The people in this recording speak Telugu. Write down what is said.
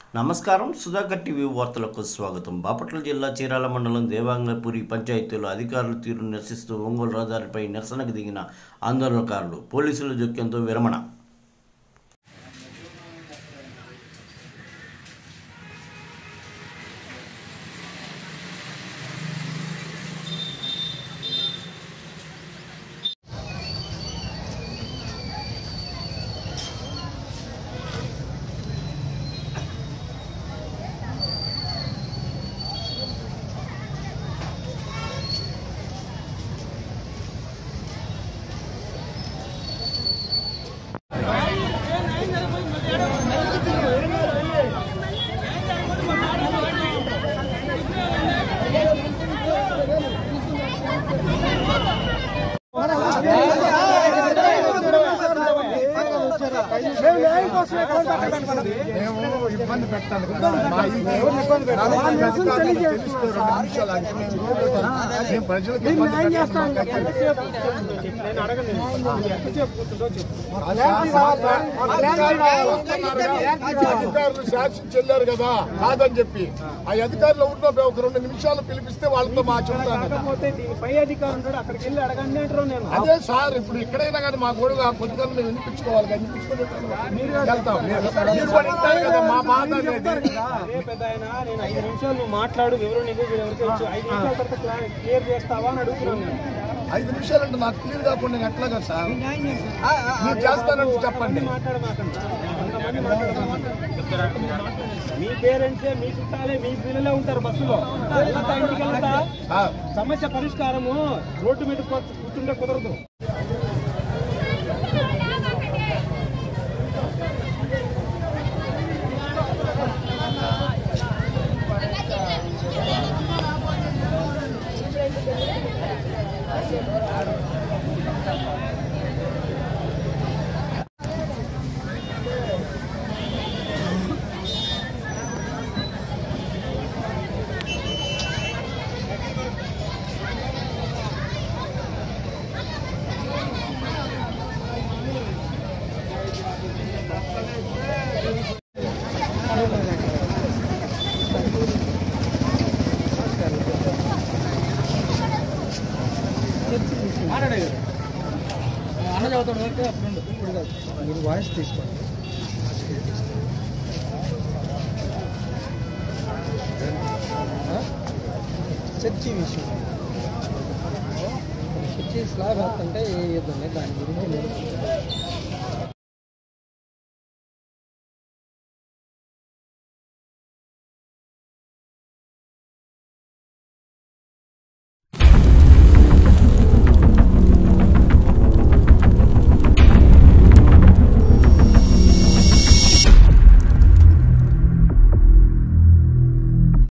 నమస్కారం సుధాకర్ టీవీ వార్తలకు స్వాగతం బాపట్ల జిల్లా చీరాల మండలం దేవాంగపురి పంచాయతీలో అధికారుల తీరును నిరసిస్తూ ఒంగోలు రహదారిపై నిరసనకు దిగిన ఆందోళనకారులు పోలీసుల జోక్యంతో విరమణ మేము ఇబ్బంది పెట్టాలి కదా మా ఈ నాలుగు అధికారులు తెలిస్తే రెండు నిమిషాలు ఆగితే మేము ఇబ్బంది పెట్టాలి. మేము ప్రజలకు ఇబ్బంది పెట్టాలి. అధికారులు శాసించి వెళ్ళారు కదా కాదని చెప్పి ఆ అధికారులు ఉంటే ఒక రెండు నిమిషాలు పిలిపిస్తే వాళ్ళతో మా చెప్తాను కదా. కాకపోతే దీని పై అధికారం ఉంటాడు అక్కడికి వెళ్ళి అడగండి అంటారు నేను అదే సార్ ఇప్పుడు ఎక్కడైనా కానీ మా గొడవ కొద్దిగా మేము వినిపించుకోవాలి కదా, వినిపించుకొని వెళ్తాం మీరు కూడా వింటారు కదా మా బాధ అనేది అదే పెద్ద ఆయన నేను ఐదు నిమిషాలు నువ్వు మాట్లాడు వివరణ నీకు ఎవరికి వచ్చు ఐదు నిమిషాల తర్వాత క్లా- క్లియర్ చేస్తావా అని అడుగుతున్నాను నేను ఐదు నిమిషాలు అంటే నాకు క్లియర్ కాకుండా నేను ఎట్లాగా సార్ మీరు చేస్తానంటే చెప్పండి మాట్లాడమాకండి కొంతమంది మాట్లాడమాకండి. మీ పేరెంట్సే మీ చుట్టాలే మీ పిల్లలే ఉంటారు బస్సులో వెళ్తా ఇంటికి వెళ్తా సార్ సమస్య పరిష్కారము రోడ్డు మీద కూ- కూర్చుంటే కుదరదు మీరు వాయిస్ తీసుకోండి చర్చి విషయం చర్చి స్లాబ్ వేస్తుంటే ఏ దాని గురించి నేను